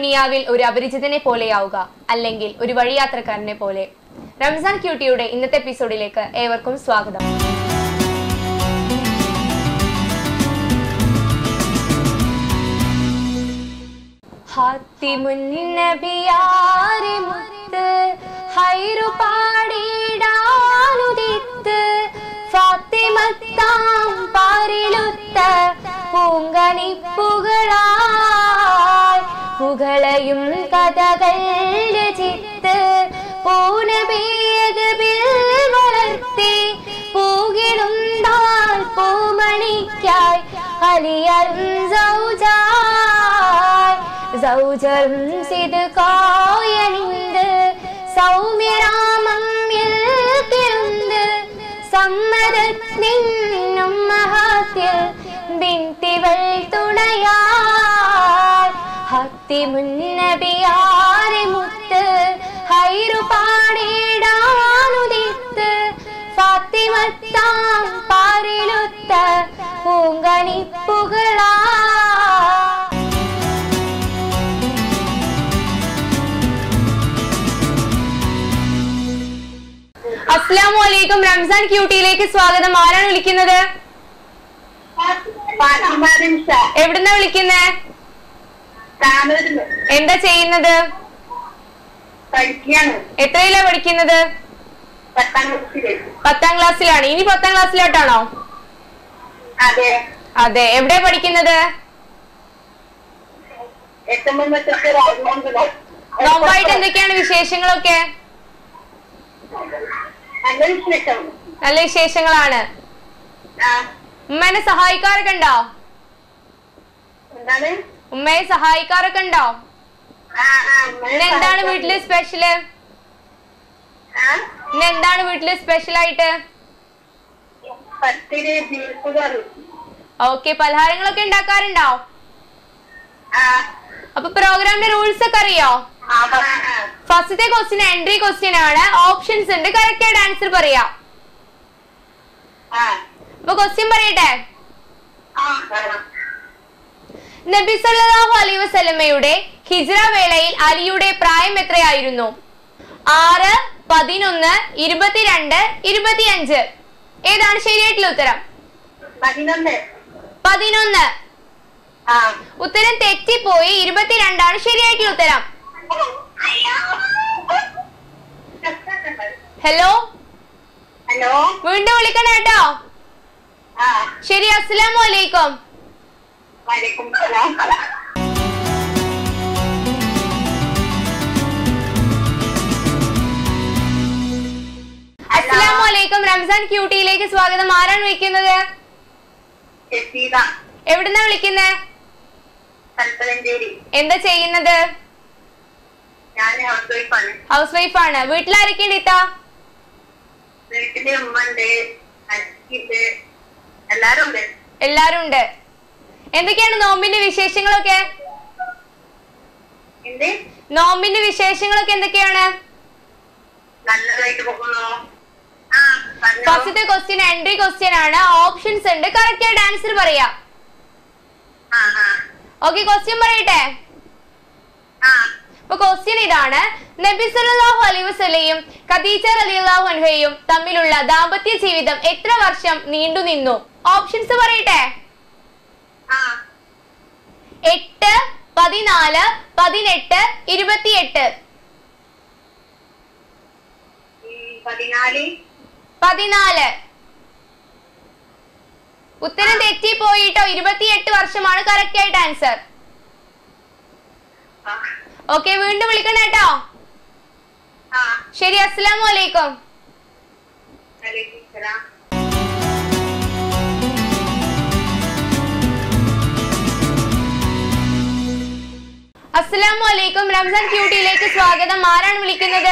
ദുനിയാവിൽ ഒരു അപരിചിതനെ പോലെയാവുക അല്ലെങ്കിൽ ഒരു വഴിയാത്രക്കാരനെ പോലെ റംസാൻ ക്യൂട്ടിയുടെ ഇന്നത്തെ എപ്പിസോഡിലേക്ക് ഏവർക്കും സ്വാഗതം ഹാത്തിമുന്നബിയാരെ മുത്ത് ഹൈറു പാടിടാനുദിത്ത് ഫാത്തിമത്താം പാരിലുത്ത പൂങ്കനിപ്പുകളായി പുകളയും കഥകൾ രചിത്ത് പൂനബിയകബിൽ വളർത്തി പൂകിടും താൽ പൂമണിക്കായി അലിയറും സൗജായ് സൗജറും സിതുകായണിந்து സൗമ്യരാമം കിരുന്ന് സമ്മതത്തിനും മഹാത്തിൽ ബിന്തിവൾ തുണയാൽ ഹത്തി മുന്നബിയാരെ മുത്ത് ഹൈറു പാടിടാനുദിത്ത് ഫാത്തിമത്താം പാരിലുത്ത പൂങ്കണിപ്പുകളാ അസ്ലാമു അലൈക്കും റംസാൻ ക്യൂട്ടിയിലേക്ക് സ്വാഗതം ആരാണ് വിളിക്കുന്നത് ഫാത്തിമ റിൻഷ, എവിടുന്നാ വിളിക്കുന്നേ താനൂരിന്ന് എന്താ ചെയ്യുന്നത് പഠിക്കുകയാണ് എത്രയിലാ പഠിക്കുന്നത് പത്താം ക്ലാസ്സില് പത്താം ക്ലാസ്സിലാണ് ഇനി പത്താം ക്ലാസ്സിലോട്ടാണോ അതെ അതെ എവിടെ പഠിക്കുന്നത് എട്ടുമ്പത്തൊക്കെ രാജമംഗലം നോമ്പായിട്ട് എന്തൊക്കെയാണ് വിശേഷങ്ങളൊക്കെ നല്ല വിശേഷം നല്ല വിശേഷങ്ങളാണ് ആ ഉമ്മേനെ സഹായിക്കാറൊക്കെ ഉണ്ടോ എന്താണ് ഉമ്മയെ സഹായിക്കാറൊക്കെ ഉണ്ടോ ആ ആ അമ്മയെ ഇന്ന് എന്താണ് സഹായിക്കാൻ- വീട്ടില് സ്പെഷ്യല് ആ ഇന്ന് എന്താണ് വീട്ടില് സ്പെഷ്യൽ ആയിട്ട് പത്തിരി ബീഫ് കറി ഓക്കെ പലഹാരങ്ങളൊക്കെ ഉണ്ടാക്കാറുണ്ടോ ആ അപ്പൊ പ്രോഗ്രാമിന്റെ റൂൾസ് ഒക്കെ അറിയോ ആ ആ, ആ. ഫസ്റ്റത്തെ ക്വസ്റ്റ്യൻ എൻട്രി ക്വസ്റ്റ്യൻ ആണ് ഓപ്ഷൻസ് ഉണ്ട് കറക്റ്റ് ആയിട്ട് ആൻസർ പറയാം ആ അപ്പൊ ക്വസ്റ്റ്യൻ പറയട്ടെ ആ ആ. നബി സല്ലല്ലാഹു അലൈഹി വസല്ലമയുടെ ഹിജ്റ വേളയിൽ അലിയുടെ പ്രായം എത്രയായിരുന്നു ആറ് പതിനൊന്ന് ഇരുപത്തിരണ്ട് ഇരുപത്തിയഞ്ച് ഏതാണ് ശരിയായിട്ടുള്ള ഉത്തരം പതിനൊന്ന് പതിനൊന്ന് ആ ഉത്തരം തെറ്റിപ്പോയി ഇരുപത്തിരണ്ടാണ് ശരിയായിട്ടുള്ള ഉത്തരം ഹലോ ഹലോ വീണ്ടും വിളിക്കണം കേട്ടോ ആ ശരി അസ്സലാമു അലൈക്കും വലൈക്കും സലാം അസ്സലാമു അലൈക്കും റംസാൻ ക്യൂട്ടിയിലേക്ക് സ്വാഗതം ആരാണ് വിളിക്കുന്നത് എത്തിയത എവിടുന്നാ വിളിക്കുന്നത് തലപ്പലഞ്ചേരി എന്താ ചെയ്യുന്നത് ഞാൻ ഹൗസ് വൈഫാണ് ഹൗസ് വൈഫ് ആണ് വീട്ടിലാരൊക്കെയുണ്ട് ഇത്ത വീട്ടില് ഉമ്മ ഉണ്ട് അച്ഛണ്ട് എല്ലാരും ഉണ്ട് എല്ലാരും ഉണ്ട് എന്തൊക്കെയാണ് നോമ്പിന്റെ വിശേഷങ്ങളൊക്കെ എന്ത് നോമ്പിന്റെ വിശേഷങ്ങളൊക്കെ എന്തൊക്കെയാണ് നല്ലതായിട്ട് പോകുന്നു ആ പറഞ്ഞോ. ഫസ്റ്റത്തെ ക്വസ്റ്റ്യൻ എൻട്രി ക്വസ്റ്റ്യൻ ആണ് ഓപ്ഷൻസ് ഉണ്ട് കറക്റ്റ് ആയിട്ട് ആൻസർ പറയാം ആ ആ ഓക്കെ ക്വസ്റ്റ്യൻ പറയട്ടെ ആ അപ്പൊ ക്വസ്റ്റ്യൻ ഇതാണ് നബി സല്ലല്ലാഹു അലൈഹി വസല്ലയും ഖദീജ റളിയല്ലാഹു അൻഹയും തമ്മിലുള്ള ദാമ്പത്യ ജീവിതം എത്ര വർഷം നീണ്ടു നിന്നു ഓപ്ഷൻസ് പറയട്ടെ ആ എട്ട് പതിനാല് പതിനെട്ട് ഇരുപത്തിയെട്ട് ഉം, പതിനാല് പതിനാല് ഉത്തരം തെറ്റിപ്പോയിട്ടോ ഇരുപത്തിയെട്ട് വർഷമാണ് കറക്റ്റ് ആയിട്ട് ആൻസർ ആ ഓക്കെ വീണ്ടും വിളിക്കണം കേട്ടോ ആ ശരി അസ്സലാമു അലൈക്കും വലൈക്കും സലാം അസ്സലാമു അലൈക്കും റംസാൻ ക്യൂട്ടിയിലേക്ക് സ്വാഗതം ആരാണ് വിളിക്കുന്നത്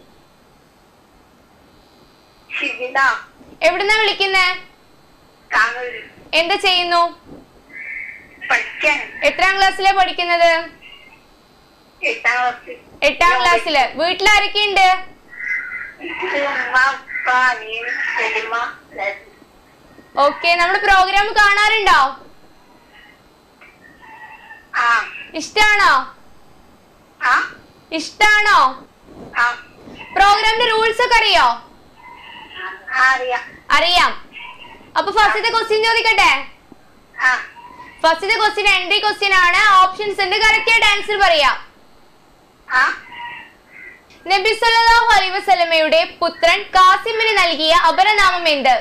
ഷിജിത എവിടുന്നാ വിളിക്കുന്നേ താങ്കൾ എന്താ ചെയ്യുന്നു പഠിക്കാൻ എത്രാം ക്ലാസ്സിലാ പഠിക്കുന്നത് എട്ടാം ക്ലാസ് എട്ടാം ക്ലാസ്സില് വീട്ടിലാരൊക്കെയുണ്ട് ഉമ്മ ഉപ്പ അനിയൻ വല്യമ്മ എല്ലാരും. ഓക്കെ നമ്മുടെ പ്രോഗ്രാം കാണാറുണ്ടോ ആ ഇഷ്ടാണോ ആ ഇഷ്ടാണോ ആ പ്രോഗ്രാമിന്റെ റൂൾസ് ഒക്കെ അറിയോ ആ, അറിയാം അറിയാം അപ്പൊ ഫസ്റ്റത്തെ ക്വസ്റ്റ്യൻ ചോദിക്കട്ടെ ആ ഫസ്റ്റത്തെ ക്വസ്റ്റ്യൻ എൻട്രി ക്വസ്റ്റ്യൻ ആണ് ഓപ്ഷൻസ് ഉണ്ട് കറക്റ്റ് ആയിട്ട് ആൻസർ പറയാം ആ നബി സല്ലല്ലാഹു അലൈഹി വസല്ലമയുടെ പുത്രൻ കാസിമിന് നൽകിയ അപരനാമം എന്ത്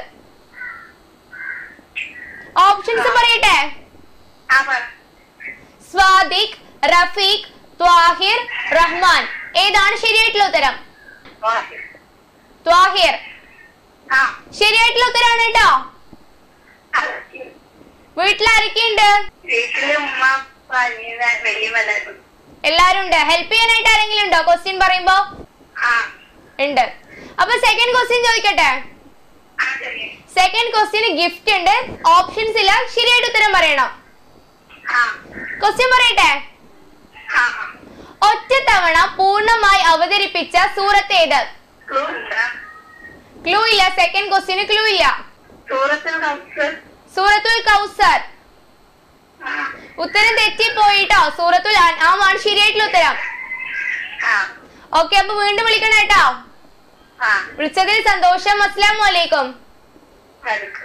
ഓപ്ഷൻസ് പറയട്ടെ ആ പറ സ്വാദിഖ് റഫീഖ് ത്വാഹിർ റഹ്മാൻ ഏതാണ് ശരിയായിട്ടുള്ള ഉത്തരം വാഹി. ത്വാഹിർ ആ ശരിയായിട്ടുള്ള ഉത്തരമാണ് കേട്ടോ ആ. വീട്ടിൽ ആരൊക്കെയുണ്ട് വീട്ടില് ഉമ്മ ഉപ്പ, അനിയന് വലിയ എല്ലാവരും എല്ലാരും ഉണ്ട് ഹെൽപ്പ് ചെയ്യാനായിട്ട് ആരെങ്കിലും ഉണ്ടോ ക്വസ്റ്റ്യൻ പറയുമ്പോ ആ ഉണ്ട് അപ്പൊ സെക്കൻഡ് ക്വസ്റ്റ്യൻ ചോദിക്കട്ടെ ആ ശരി സെക്കൻഡ് ക്വസ്റ്റ്യന് ഗിഫ്റ്റ് ഉണ്ട് ഓപ്ഷൻസ് ഇല്ല ശരിയായിട്ട് ഉത്തരം പറയണം ആ ക്വസ്റ്റ്യൻ പറയട്ടെ ആ ഒറ്റത്തവണ പൂർണ്ണമായി അവതരിപ്പിച്ച സൂറത്ത് ഏത് ക്ലൂ ഉണ്ടോ? ക്ലൂ ഇല്ല സെക്കൻഡ് ക്വസ്റ്റ്യന് ക്ലൂ ഇല്ല സൂറത്തിൽ നമുക്ക് സൂറത്തുൽ കൗസർ ആ ഉത്തരം തെറ്റിപ്പോയിട്ടോ സൂറത്തുൽ അൻആം ആണ് ശരിയായിട്ടുള്ള ഉത്തരം ആ ഓക്കെ അപ്പൊ വീണ്ടും വിളിക്കണം കേട്ടോ ആ വിളിച്ചതിൽ സന്തോഷം അസ്സലാമു അലൈക്കും എടുക്കും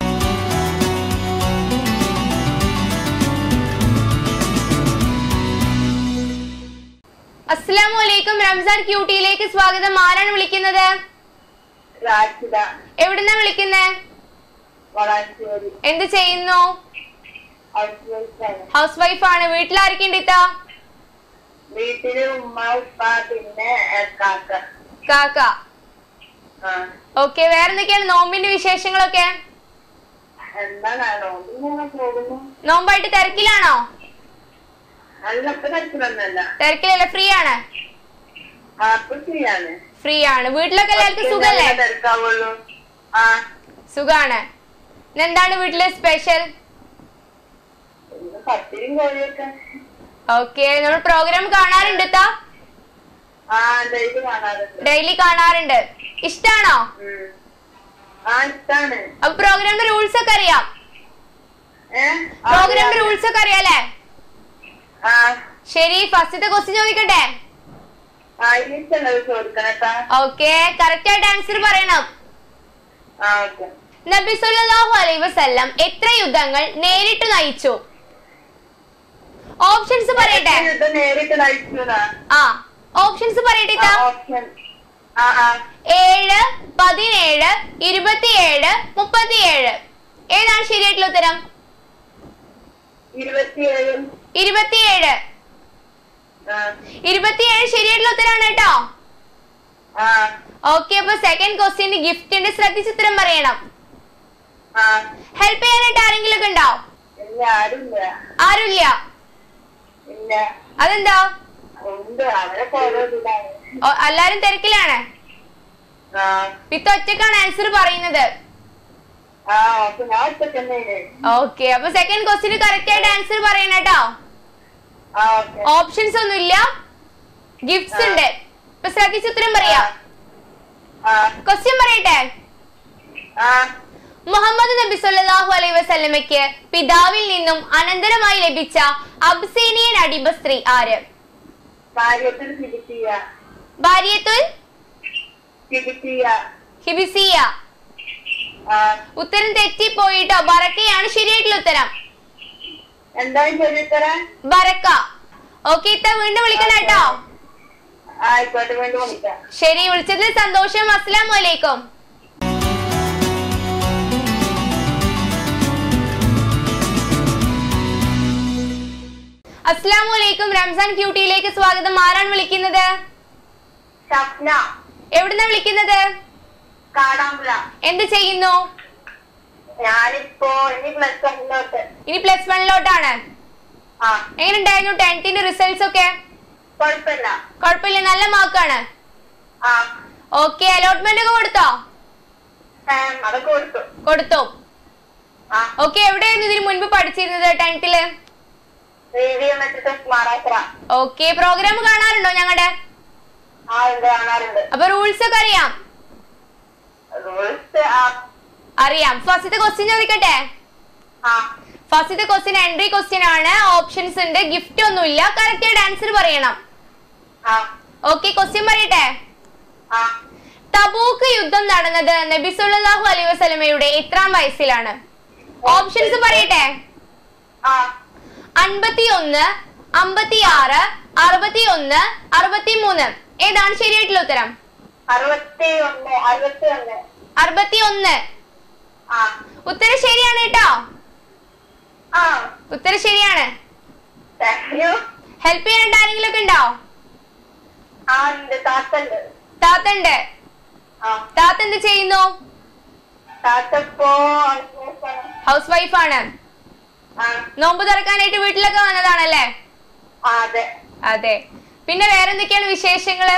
അസ്സലാമു അലൈക്കും റംസാൻ ക്യൂട്ടിയിലേക്ക് സ്വാഗതം ആരാണ് വിളിക്കുന്നത് രാജിത എവിടുന്നാ വിളിക്കുന്നേ വളാഞ്ചേരി എന്ത് ചെയ്യുന്നു ഔട്ട്സൈഡാണ് ഹൗസ് വൈഫ് ആണ് വീട്ടിലായിരിക്കും ഇത്ത വീട്ടില് ഉമ്മ ഉപ്പ പിന്നെ ഏ, കാക്ക കാക്ക ആ ഓക്കെ വേറെ എന്തൊക്കെയാണ് നോമ്പിന്റെ വിശേഷങ്ങളൊക്കെ എന്താണോ ഇങ്ങനെ പോകുന്നു നോമ്പായിട്ട് തിരക്കിലാണോ നല്ല തരത്തിലൊന്നല്ല തിരക്കിലല്ല ഫ്രീ ആണ് ആപ്പ് ചെയ്യാണ് ഫ്രീ ആണ് വീട്ടിലൊക്കെ എല്ലാവർക്കും സുഖല്ലേ തിരക്കാവുള്ളൂ ആ സുഖാണ് ഇന്ന് എന്താണ് വീട്ടില് സ്പെഷ്യൽ ഇന്ന് പത്തിരിയും കോഴിയൊക്കെ ഓക്കെ നമ്മൾ പ്രോഗ്രാം കാണാറുണ്ട് താ ആ ഡെയിലി കാണാറുണ്ട് ഡെയിലി കാണാറുണ്ട് ഇഷ്ടാണോ ഉം. ആ ഇഷ്ടാണ് അപ്പൊ പ്രോഗ്രാമിന്റെ റൂൾസ് ഒക്കെ അറിയാം ഏ ആ, പ്രോഗ്രാമിന്റെ റൂൾസ് ഒക്കെ അറിയാലേ ആ ശരി ഫസ്റ്റത്തെ ക്വസ്റ്റ്യൻ ചോദിക്കട്ടെ ആ ഇഷ്ടമുള്ളത് ചോദിക്കണട്ടാ ഓക്കെ കറക്റ്റ് ആയിട്ട് ആൻസർ പറയണം ആ ഓക്കെ നബി സല്ലല്ലാഹു അലൈഹി വസല്ലം എത്ര യുദ്ധങ്ങൾ നേരിട്ട് നയിച്ചു ഓപ്ഷൻസ് പറയട്ടെ ഇത് നേരിട്ട് നയിച്ചതാ ആ ഓപ്ഷൻസ് പറയട്ടെ ആ, ഇത്താ. ഓപ്ഷൻ ആ ആ ഏഴ് പതിനേഴ് ഇരുപത്തിയേഴ് മുപ്പത്തിയേഴ് ഏതാണ് ശരിയായിട്ടുള്ള ഉത്തരം ഇരുപത്തിയേഴും ഇരുപത്തിയേഴ് ആ ഇരുപത്തിയേഴ് ശരിയായിട്ടുള്ള ഉത്തരമാണ് കേട്ടോ ആ ഓക്കെ അപ്പൊ സെക്കൻഡ് ക്വസ്റ്റ്യൻ ഗിഫ്റ്റ് ഉണ്ട് ശ്രദ്ധിച്ച് ഉത്തരം പറയണം ആ ഹെൽപ്പ് ചെയ്യാനായിട്ട് ആരെങ്കിലും ഒക്കെ ഉണ്ടോ ഇല്ല ആരുമില്ല ആരുമില്ല ഇല്ല അതെന്താ ഉണ്ട് അവരൊക്കെ ഓരോ ഇതാണ് ഓ, എല്ലാരും തിരക്കിലാണ് ആ വിത്ത് ഒറ്റക്കാണ് ആൻസർ പറയുന്നത് ആ അപ്പൊ ഞാൻ ഒറ്റക്കന്നെ ഓക്കെ അപ്പൊ സെക്കൻഡ് ക്വസ്റ്റിന് കറക്റ്റ് ആയിട്ട് ആൻസർ പറയണം കേട്ടോ ആ ഓക്കെ ഓപ്ഷൻസ് ഒന്നുമില്ല ഗിഫ്റ്റ്സ് ഉണ്ട് ഇപ്പൊ ശ്രദ്ധിച്ച് ഉത്തരം പറയാ ആ ക്വസ്റ്റ്യൻ പറയട്ടെ ആ മുഹമ്മദ് നബി സല്ലല്ലാഹു അലൈഹി വസല്ലമയ്ക്ക് പിതാവിൽ നിന്നും അനന്തരമായി ലഭിച്ച അബ്സീനിയൻ അടിമ സ്ത്രീ ആര് കാര്യത്തിൽ തിരിച്ചിയ ഭാര്യത്തുൽ തിരിച്ചിയ ഹിബിസിയ ആ ഉത്തരം തെറ്റിപ്പോയിട്ടോ ബറക്കയാണ് ശരിയായിട്ടുള്ള ഉത്തരം എന്താണ് ചോദിത്തരാൻ ബറക്ക ഓക്കെ ഇത്ത വീണ്ടും വിളിക്കണം കേട്ടോ ആയിക്കോട്ടെ വേണ്ടി വിളിക്കാം ശരി വിളിച്ചതിൽ സന്തോഷം അസ്സലാമു അലൈക്കും അസ്സലാമു അലൈക്കും റംസാൻ ക്യൂട്ടിയിലേക്ക് സ്വാഗതം ആരാണ് വിളിക്കുന്നത് സ്വപ്ന എവിടുന്നാ വിളിക്കുന്നത് കാടാമ്പുഴ എന്ത് ചെയ്യുന്നു ഞാനിപ്പോ ഇനി പ്ലസ് വണ്ണിലോട്ട് ഇനി പ്ലസ് വണ്ണിലോട്ടാണ് ആ എങ്ങനെ ഉണ്ടായിരുന്നു ടെൻത്തിന്റെ റിസൾട്ട്സ് ഒക്കെ കുഴപ്പമില്ല കുഴപ്പമില്ല നല്ല മാർക്കാണ് ആ ഓക്കെ അലോട്ട്മെന്റ് ഒക്കെ കൊടുത്തോ ഏം, അതൊക്കെ കൊടുത്തു കൊടുത്തു ആ ഓക്കെ എവിടെയായിരുന്നു ഇതിന് മുൻപ് പഠിച്ചിരുന്നത് ടെൻത്തില് റേഡിയോ മറ്റത്തെ മഹാരാഷ്ട്ര ഓക്കെ പ്രോഗ്രാം കാണാറുണ്ടോ ഞങ്ങളുടെ ആ ഉണ്ട് കാണാറുണ്ട് അപ്പൊ റൂൾസ് ഒക്കെ അറിയാം റൂൾസ് ആ അറിയാം ഫസ്റ്റത്തെ ക്വസ്റ്റ്യൻ ചോദിക്കട്ടെ ആ ഫസ്റ്റത്തെ ക്വസ്റ്റ്യൻ എൻട്രി ക്വസ്റ്റ്യൻ ആണ് ഓപ്ഷൻസ് ഉണ്ട് ഗിഫ്റ്റ് ഒന്നുമില്ല കറക്റ്റ് ആയിട്ട് ആൻസർ പറയണം ആ ഓക്കെ ക്വസ്റ്റ്യൻ പറയട്ടെ ആ തബൂക്ക് യുദ്ധം നടന്നത് നബി സല്ലല്ലാഹു അലൈഹി വസല്ലമയുടെ എത്രാം വയസ്സിലാണ് ഓപ്ഷൻസ് പറയട്ടെ ആ അൻപത്തി ഒന്ന് അമ്പത്തി ആറ് അറുപത്തി ഒന്ന് അറുപത്തി മൂന്ന് ഏതാണ് ശരിയായിട്ടുള്ള ഉത്തരം അറുപത്തി ഒന്ന് അറുപത്തി ഒന്ന് അറുപത്തി ഒന്ന് ആ ഉത്തരം ശരിയാണ് കേട്ടോ ആ ഉത്തരം ശരിയാണ് താങ്ക് യു ഹെൽപ്പ് ചെയ്യാനായിട്ട് ആരെങ്കിലും ഒക്കെ ഉണ്ടോ ആ ഉണ്ട് താത്തണ്ട് താത്തണ്ട് ആ താത്ത എന്ത് ചെയ്യുന്നു താത്തപ്പോ അന്വേഷണം. ഹൗസ് വൈഫാണ് ആ നോമ്പ് തുറക്കാനായിട്ട് വീട്ടിലൊക്കെ വന്നതാണല്ലേ ആ, അതെ അതെ പിന്നെ വേറെന്തൊക്കെയാണ് വിശേഷങ്ങള്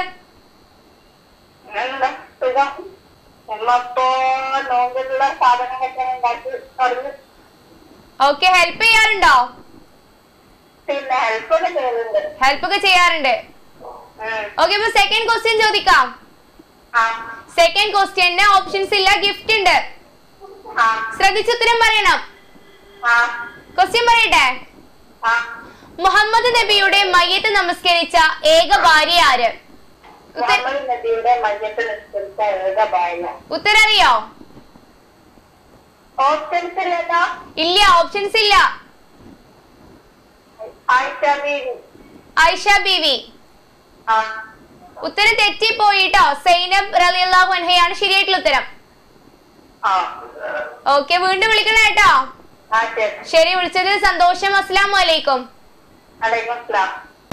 എന്താ സുഖം നമ്മപ്പോ നോമ്പിലുള്ള സാധനങ്ങളൊക്കെ ഉണ്ടാക്കി തുടങ്ങി ഓക്കെ ഹെൽപ്പ് ചെയ്യാറുണ്ടോ പിന്നെ ഹെൽപ്പൊക്കെ ചെയ്യുന്നുണ്ട് ഹെൽപ്പ് ഒക്കെ ചെയ്യാറുണ്ട് ഉം. ഓക്കെ അപ്പൊ സെക്കൻഡ് ക്വസ്റ്റ്യൻ ചോദിക്കാം ആ സെക്കൻഡ് ക്വസ്റ്റ്യന് ഓപ്ഷൻസ് ഇല്ല ഗിഫ്റ്റ് ഉണ്ട് ആ ശ്രദ്ധിച്ചുത്തരം പറയണം ആ ക്വസ്റ്റ്യൻ പറയട്ടെ ആ മുഹമ്മദ് നബിയുടെ മയ്യത്ത് നമസ്കരിച്ച ഏക ഭാര്യ ആര് ഉത്ത- മുഹമ്മദ് നബിയുടെ മഞ്ഞത്ത് നിസ്കരിച്ച ഏക ഭാര്യ ഉത്തരം അറിയോ ഓപ്ഷൻസ് ഇല്ലല്ലോ ഇല്ല ഓപ്ഷൻസ് ഇല്ല ആയിഷ ബീവി ഐഷ ബീവി ആ ഉത്തരം തെറ്റിപ്പോയിട്ടോ സൈനബ് റളിയല്ലാഹു അൻഹയാണ് ശരിയായിട്ടുള്ള ഉത്തരം ആ ഓക്കെ വീണ്ടും വിളിക്കണം കേട്ടോ ആ ശരി ശരി വിളിച്ചതിൽ സന്തോഷം അസ്സലാമു അലൈക്കും അലൈക്കും അസ്സലാം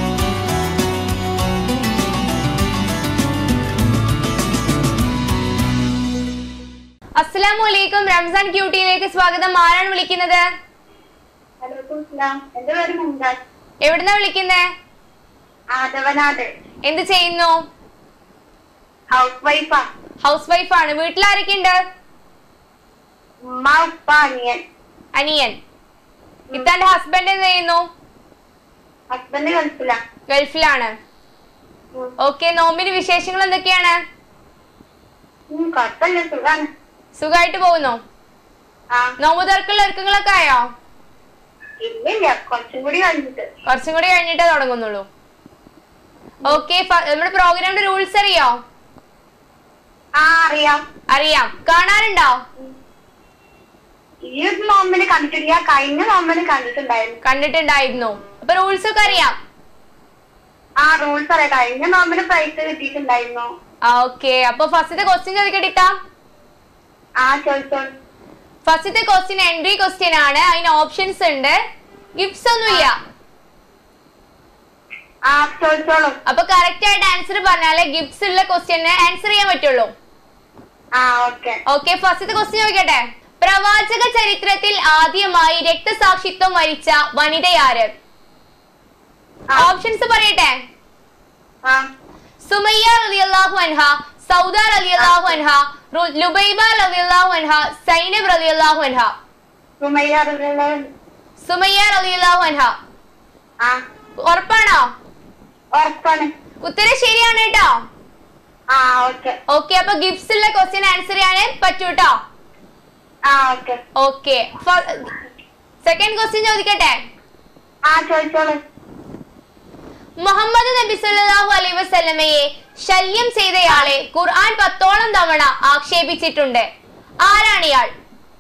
അസ്സലാമു അലൈക്കും റംസാൻ ക്യൂട്ടിയിലേക്ക് സ്വാഗതം ആരാണ് വിളിക്കുന്നത് അലൈക്കും അസ്സലാം എന്റെ പേര് മുംതാസ് എവിടുന്നാ വിളിക്കുന്നേ ആദവനാട് എന്ത് ചെയ്യുന്നു ഹൗസ് വൈഫാ ഹൗസ് വൈഫാണ് വീട്ടിൽ ആരൊക്കെയുണ്ട് ഉമ്മ ഉപ്പ അനിയൻ അനിയൻ ഇത്താന്റെ ഹസ്ബൻഡ് എന്ത് ചെയ്യുന്നു ഹസ്ബൻഡ് ഗൾഫിലാ ഗൾഫിലാണ് ഉം. ഓക്കെ നോമ്പിന് വിശേഷങ്ങൾ എന്തൊക്കെയാണ് ഉം, കുഴപ്പമില്ല സുഖാണ് സുഖമായിട്ട് പോകുന്നു ആ നോമ്പ് തുറക്കുള്ള ഒരുക്കങ്ങളൊക്കെ ആയോ ഇല്ലില്ല കുറച്ചും കൂടി കഴിഞ്ഞിട്ട് കുറച്ചും കൂടി കഴിഞ്ഞിട്ടേ തുടങ്ങുന്നുള്ളൂ ഓക്കെ നമ്മുടെ പ്രോഗ്രാമിന്റെ റൂൾസ് അറിയോ ആ അറിയാം അറിയാം കാണാറുണ്ടോ ഈ ഒരു നോമ്പിന് കണ്ടിട്ടില്ല കഴിഞ്ഞ നോമ്പിന് കണ്ടിട്ടുണ്ടായിരുന്നു കണ്ടിട്ടുണ്ടായിരുന്നു അപ്പൊ റൂൾസ് ഒക്കെ അറിയാം ആ റൂൾസ് അറിയാം കഴിഞ്ഞ നോമ്പിന് പ്രൈസ് കിട്ടിയിട്ടുണ്ടായിരുന്നു ആ ഓക്കെ അപ്പൊ ഫസ്റ്റത്തെ ക്വസ്റ്റ്യൻ ചോദിക്കട്ടിട്ടാ ആ ചോദിച്ചോളൂ ഫസ്റ്റത്തെ ക്വസ്റ്റ്യൻ എൻട്രി ക്വസ്റ്റ്യൻ ആണ് അതിന് ഓപ്ഷൻസ് ഉണ്ട് ഗിഫ്റ്റ്സ് ഒന്നുമില്ല ആ ചോദിച്ചോളൂ അപ്പൊ കറക്റ്റ് ആയിട്ട് ആൻസർ പറഞ്ഞാലേ ഗിഫ്റ്റ്സ് ഉള്ള ക്വസ്റ്റ്യന് ആൻസർ ചെയ്യാൻ പറ്റുള്ളൂ ആ ഓക്കെ ഓക്കെ ഫസ്റ്റത്തെ ക്വസ്റ്റ്യൻ ചോദിക്കട്ടെ പ്രവാചക ചരിത്രത്തിൽ ആദ്യമായി രക്തസാക്ഷിത്വം വരിച്ച വനിതയാര് ആ. ഓപ്ഷൻസ് പറയട്ടെ ആ സുമയ്യ റളിയല്ലാഹു അൻഹ സൗദ റളിയല്ലാഹു അൻഹ റു- ലുബൈബ റളിയല്ലാഹു അൻഹ സൈനബ് റളിയല്ലാഹു അൻഹ സുമയ്യ റളിയല്ലാഹു സുമയ്യ റളിയല്ലാഹു അൻഹ ആ ഉറപ്പാണോ ഉറപ്പാണ് ഉത്തരം ശരിയാണ് കേട്ടോ ആ ഓക്കെ ഓക്കെ അപ്പൊ ഗിഫ്റ്റ്സ് ഉള്ള ക്വസ്റ്റ്യൻ ആൻസർ ചെയ്യാൻ പറ്റൂ കേട്ടോ ആ ഓക്കെ ഓക്കെ സെക്കൻഡ് ക്വസ്റ്റ്യൻ ചോദിക്കട്ടെ ആ ചോദിച്ചോളൂ മുഹമ്മദ് നബി സല്ലല്ലാഹു അലൈഹി വസല്ലമയെ ശല്യം ചെയ്തയാളെ ഖുർആൻ പത്തോളം തവണ ആക്ഷേപിച്ചിട്ടുണ്ട് ആരാണ് ഇയാൾ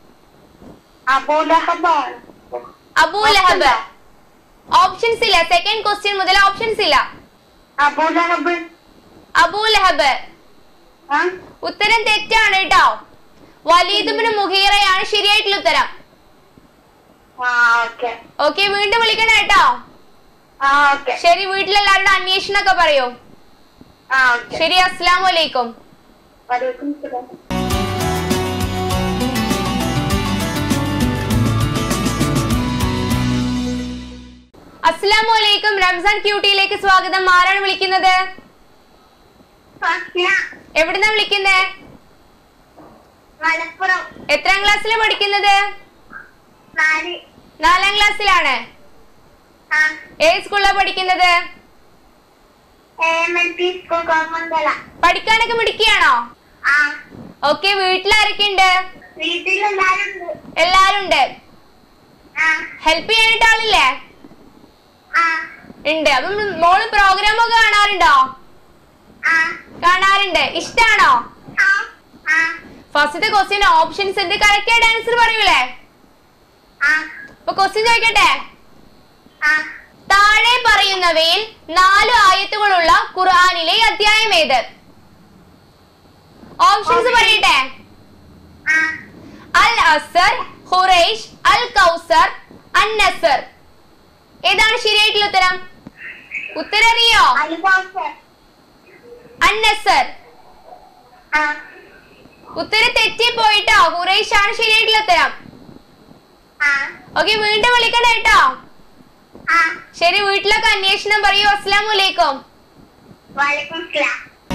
അബൂലഹബാണ് അബൂ ലഹബ് ഓപ്ഷൻസ് ഇല്ല സെക്കൻഡ് ക്വസ്റ്റ്യൻ മുതൽ ഓപ്ഷൻസ് ഇല്ല അബൂലഹബ് അബൂ ലഹബ് ആ ഉത്തരം തെറ്റാണ് കേട്ടോ വലീദുബിന് മുഹീറയാണ് ശരിയായിട്ടുള്ള ഉത്തരം ആ ഓക്കെ ഓക്കെ വീണ്ടും വിളിക്കണം കേട്ടോ ആ ഓക്കെ ശരി വീട്ടിലെല്ലാവരുടെ അന്വേഷണമൊക്കെ പറയൂ ആ ഓക്കെ ശരി അസ്സലാമു അലൈക്കും വലൈക്കും സലാം അസ്സലാമു അലൈക്കും റംസാൻ ക്യൂട്ടിയിലേക്ക് സ്വാഗതം ആരാണ് വിളിക്കുന്നത് ഫസ്ന എവിടുന്നാ വിളിക്കുന്നേ മലപ്പുറം എത്രാം ക്ലാസ്സിലാണ് പഠിക്കുന്നത് നാല് നാലാം ക്ലാസ്സിലാണ് ആ ഏത് സ്കൂളിലാണ് പഠിക്കുന്നത് M L P school Komanthala പഠിക്കാനൊക്കെ മിടിക്കുകയാണോ ആ ഓക്കെ വീട്ടിലാരൊക്കെ ഉണ്ട് വീട്ടിലെല്ലാരും ഉണ്ട് എല്ലാരും ഉണ്ട് ആ ഹെൽപ്പ് ചെയ്യാനായിട്ട് ആളില്ലേ ആ ഉണ്ട് അപ്പം മോള് പ്രോഗ്രാം ഒക്കെ കാണാറുണ്ടോ ആ കാണാറുണ്ട് ഇഷ്ടാണോ ആ ആ ഫസ്റ്റത്തെ ക്വസ്റ്റ്യൻ ഓപ്ഷൻസ് ഉണ്ട് കറക്റ്റ് ആയിട്ട് ആൻസർ പറയൂലേ ആ അപ്പൊ ക്വസ്റ്റ്യൻ ചോദിക്കട്ടെ ആ താഴെ പറയുന്നവയിൽ നാല് ആയത്തുകളുള്ള ഖുർആനിലെ അധ്യായം ഏത് ഓപ്ഷൻസ് പറയട്ടെ ആ അൽ അസർ ഹുറൈഷ് അൽ കൗസർ അൻ നസർ ഏതാണ് ശരിയായിട്ടുള്ള ഉത്തരം ഉത്തരം അറിയോ അൽബോസ് അൻ നസർ ആ ഉത്തരം തെറ്റിപ്പോയിട്ടോ ഹുറൈഷ് ആണ് ശരിയായിട്ടുള്ള ഉത്തരം ആ ഓക്കെ വീണ്ടും വിളിക്കണം കേട്ടോ ആ ശരി വീട്ടിലൊക്കെ അന്വേഷണം പറയൂ അസ്സലാമു അലൈക്കും വലൈക്കും സലാം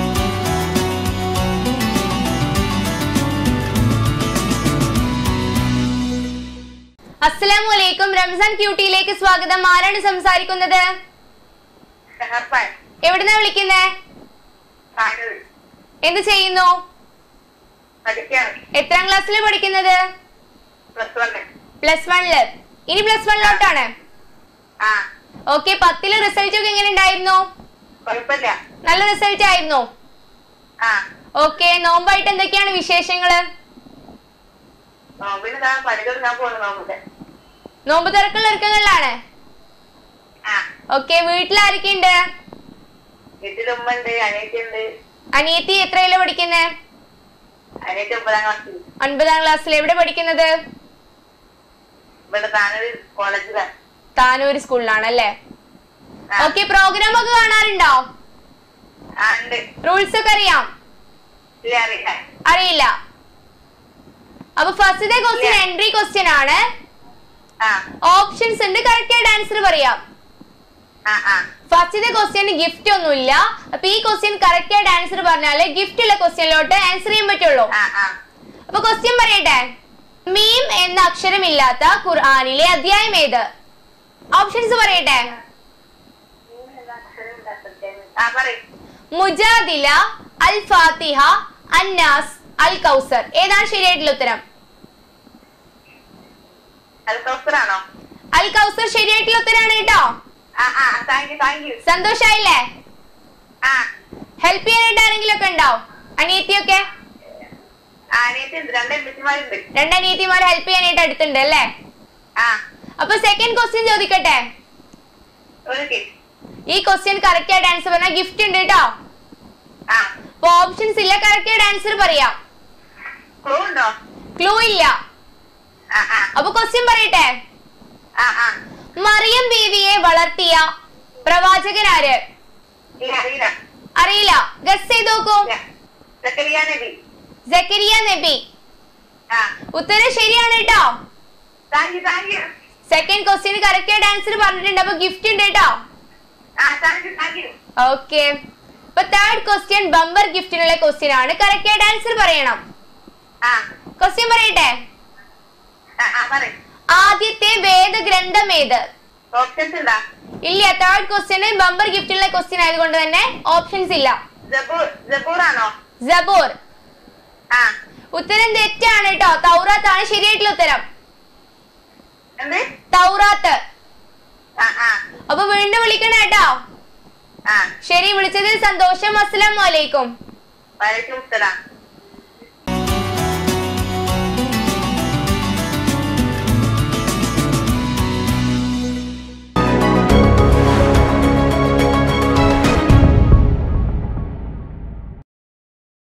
അസ്സലാമു അലൈക്കും റംസാൻ ക്യൂട്ടിയിലേക്ക് സ്വാഗതം ആരാണ് സംസാരിക്കുന്നത് സഹർപ്പാൻ എവിടുന്നാ വിളിക്കുന്നേ കാനൂർ എന്ത് ചെയ്യുന്നു പഠിക്കാണ് എത്രാം ക്ലാസ്സിൽ പഠിക്കുന്നത് പ്ലസ് വൺ പ്ലസ് വണ്ണില് ഇനി പ്ലസ് വണ്ണിലോട്ടാണ് ആ ഓക്കെ പത്തില് റിസൾട്ട് ഒക്കെ എങ്ങനെ ഉണ്ടായിരുന്നു കുഴപ്പമില്ല നല്ല റിസൾട്ട് ആയിരുന്നു ആ ഓക്കെ നോമ്പായിട്ട് എന്തൊക്കെയാണ് വിശേഷങ്ങള് നോമ്പിന് താ പണി തുടങ്ങാൻ പോകുന്നു നോമ്പിന്റെ നോമ്പ് തിരക്കുള്ള ഒരുക്കങ്ങളിലാണ് ആ ഓക്കെ വീട്ടിലാരൊക്കെയുണ്ട് വീട്ടിൽ ഉമ്മ ഉണ്ട് അനിയത്തി ഉണ്ട് അനിയത്തി എത്രയില പഠിക്കുന്നേ അനിയത്തി ഒമ്പതാം ക്ലാസ്സിൽ ഒൻപതാം ക്ലാസ്സിൽ എവിടെ പഠിക്കുന്നത് ഇവിടെ താനൂർ കോളേജിലാണ് താനൂര് സ്കൂളിലാണ് അല്ലേ ആ. ഓക്കെ പ്രോഗ്രാം ഒക്കെ കാണാറുണ്ടോ ആ ഉണ്ട് റൂൾസ് ഒക്കെ അറിയാം ഇല്ല അറിയില്ല അറിയില്ല അപ്പൊ ഫസ്റ്റത്തെ ക്വസ്റ്റ്യൻ എൻട്രി ക്വസ്റ്റ്യൻ ആണ് ആ ഓപ്ഷൻസ് ഉണ്ട് കറക്റ്റ് ആയിട്ട് ആൻസർ പറയാം ആ ആ ഫസ്റ്റത്തെ ക്വസ്റ്റ്യൻ ഗിഫ്റ്റ് ഒന്നുമില്ല അപ്പൊ ഈ ക്വസ്റ്റ്യൻ കറക്റ്റ് ആയിട്ട് ആൻസർ പറഞ്ഞാല് ഗിഫ്റ്റ് ഉള്ള ക്വസ്റ്റ്യനിലോട്ട് ആൻസർ ചെയ്യാൻ പറ്റുള്ളൂ ആ ആ അപ്പൊ ക്വസ്റ്റ്യൻ പറയട്ടെ മീം എന്ന അക്ഷരമില്ലാത്ത ഖുർആനിലെ അധ്യായം ഏത് ഓപ്ഷൻസ് പറയട്ടെ ആ പറയും മുജാദില അൽ ഫാത്തിഹ അന്നാസ് അൽ കൗസർ ഏതാണ് ശരിയായിട്ടുള്ള ഉത്തരം അത് കൗസറാണോ അൽ കൗസർ ശരിയായിട്ടുള്ള ഉത്തരാണ് കേട്ടോ ആ ആ താങ്ക് യു താങ്ക് യു സന്തോഷായില്ലേ ആ ഹെൽപ്പ് ചെയ്യാനായിട്ട് ആരെങ്കിലും ഒക്കെ ഉണ്ടോ അനിയത്തിയൊക്കെ ആ അനിയത്തി ഉണ്ട് രണ്ട് എംബസിമാരുണ്ട് രണ്ട് അനിയത്തിമാർ ഹെൽപ്പ് ചെയ്യാനായിട്ട് അടുത്തുണ്ട് അല്ലേ ആ അപ്പൊ സെക്കൻഡ് ക്വസ്റ്റ്യൻ ചോദിക്കട്ടെ ഒരു കിറ്റ് ഈ ക്വസ്റ്റ്യൻ കറക്റ്റ് ആയിട്ട് ആൻസർ പറഞ്ഞാൽ ഗിഫ്റ്റ് ഉണ്ട് കേട്ടോ ആ അപ്പൊ ഓപ്ഷൻസ് ഇല്ല കറക്റ്റ് ആയിട്ട് ആൻസർ പറയാം ക്ലൂ ഉണ്ടോ ക്ലൂ ഇല്ല ആ ആ അപ്പൊ ക്വസ്റ്റ്യൻ പറയട്ടെ ആ ആ മറിയം ബീവിയെ വളർത്തിയ പ്രവാചകൻ ആര് ഇല്ല അറിയില്ല അറിയില്ല ഗസ് ചെയ്ത് നോക്കൂ ഇല്ല സക്കരിയ നബി സക്കരിയ നബി ആ ഉത്തരം ശരിയാണ് കേട്ടോ thank you thank you second question correct ആയിട്ട് ആൻസർ പറഞ്ഞിട്ടുണ്ട് അപ്പൊ ഗിഫ്റ്റ് ഉണ്ട് കേട്ടോ ആ thank you thank you okay അപ്പൊ തേർഡ് ക്വസ്റ്റ്യൻ ബമ്പർ ഗിഫ്റ്റിനുള്ള ക്വസ്റ്റ്യൻ ആണ് കറക്റ്റ് ആയിട്ട് ആൻസർ പറയണം ആ ക്വസ്റ്റ്യൻ പറയട്ടെ ആ ആ പറയും ആദ്യത്തെ വേദഗ്രന്ഥം ഏത് ഓപ്ഷൻസ് ഉണ്ടാ ഇല്ല തേർഡ് ക്വസ്റ്റ്യന് ബമ്പർ ഗിഫ്റ്റിലുള്ള ക്വസ്റ്റ്യൻ ആയതുകൊണ്ട് തന്നെ ഓപ്ഷൻസ് ഇല്ല ജബൂർ ജബൂർ ആണോ ജബോർ ആ ഉത്തരം തെറ്റാണ് കേട്ടോ തൗറാത്ത് ആണ് ശരിയായിട്ടുള്ള ഉത്തരം എന്ത് തൗറാത്ത് ആ ആ അപ്പൊ വീണ്ടും വിളിക്കണം കേട്ടോ ആ ശരി വിളിച്ചതിൽ സന്തോഷം അസ്സലാമു അലൈക്കും വലൈക്കും സലാം